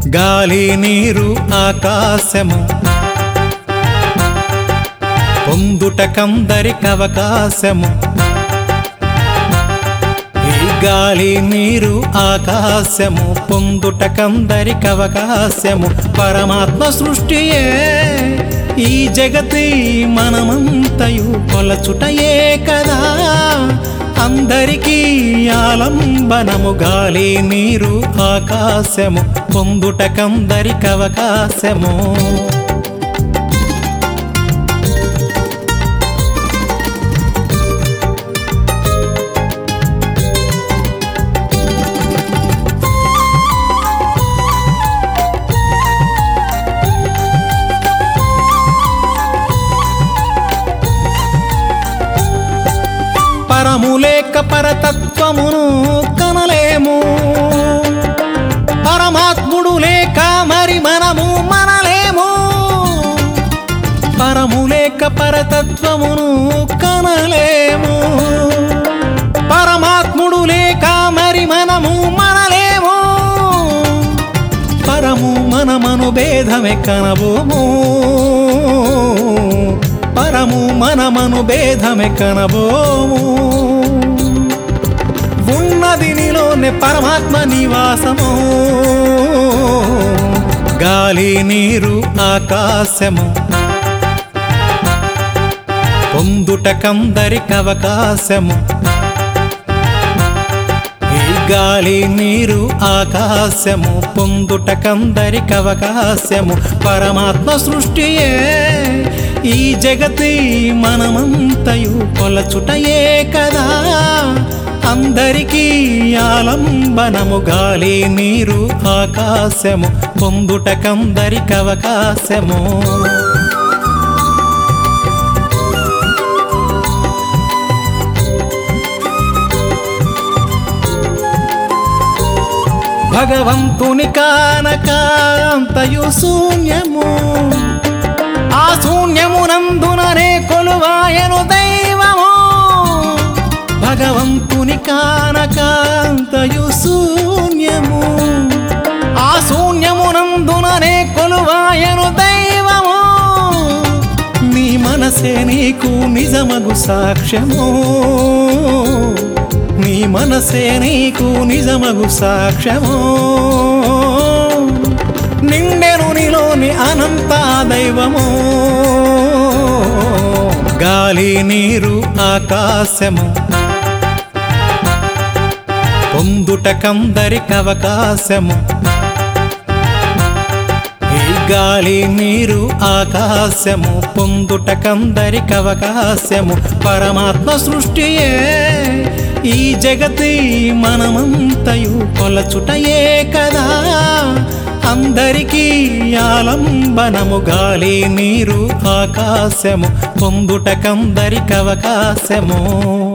గాలి నీరు ఆకాశము పొందుటకందరికవకాశము ఈ గాలి నీరు ఆకాశము పొందుటకందరికవకాశము పరమాత్మ సృష్టియే ఈ జగతి మనమంతయు కొలచుటయే కదా అందరికీ ఆలంబనము గాలి నీరు ఆకాశము పొందుటకందరికవకాశము పరములేక పరతత్వమును కనలేము పరమాత్ముడు లేక మరి మనము మనలేము పరములేక పరతత్వమును కనలేము పరమాత్ముడు లేక మరి మనము మనలేము పరము మనమను భేదమే కనబోము పరము మనమను భేదమే కనబోము ఉన్నది నీలోనే పరమాత్మ నివాసము గాలి నీరు ఆకాశము పొందుటకందరికవకాశము ఈ గాలి నీరు ఆకాశము పొందుటకందరికవకాశము పరమాత్మ సృష్టియే ఈ జగతి మనమంతయు కొలచుటయే కదా అందరికీ ఆలంబనము గాలి నీరు ఆకాశము పొందుటకందరికవకాశము భగవంతుని కానకాంతయు శూన్యము ఆ శూన్యమునందుననే కొలువాయను దైవము భగవంతుని కానకాంతయు శూన్యము ఆ శూన్యమునందుననే కొలువాయను దైవము నీ మనసే నీకు నిజమగు సాక్ష్యము నీ మనసే నీకు నిజమగు సాక్ష్యము నిండెను నీలోని అనంత దైవము గాలి నీరు ఆకాశము పొందుటకందరికవకాశము ఈ గాలి నీరు ఆకాశము పొందుటకందరికవకాశము పరమాత్మ సృష్టియే ఈ జగతి మనమంతయు కొలచుటయే కదా అందరికీ ఆలంబనము గాలి నీరు ఆకాశము పొందుటకందరికవకాశము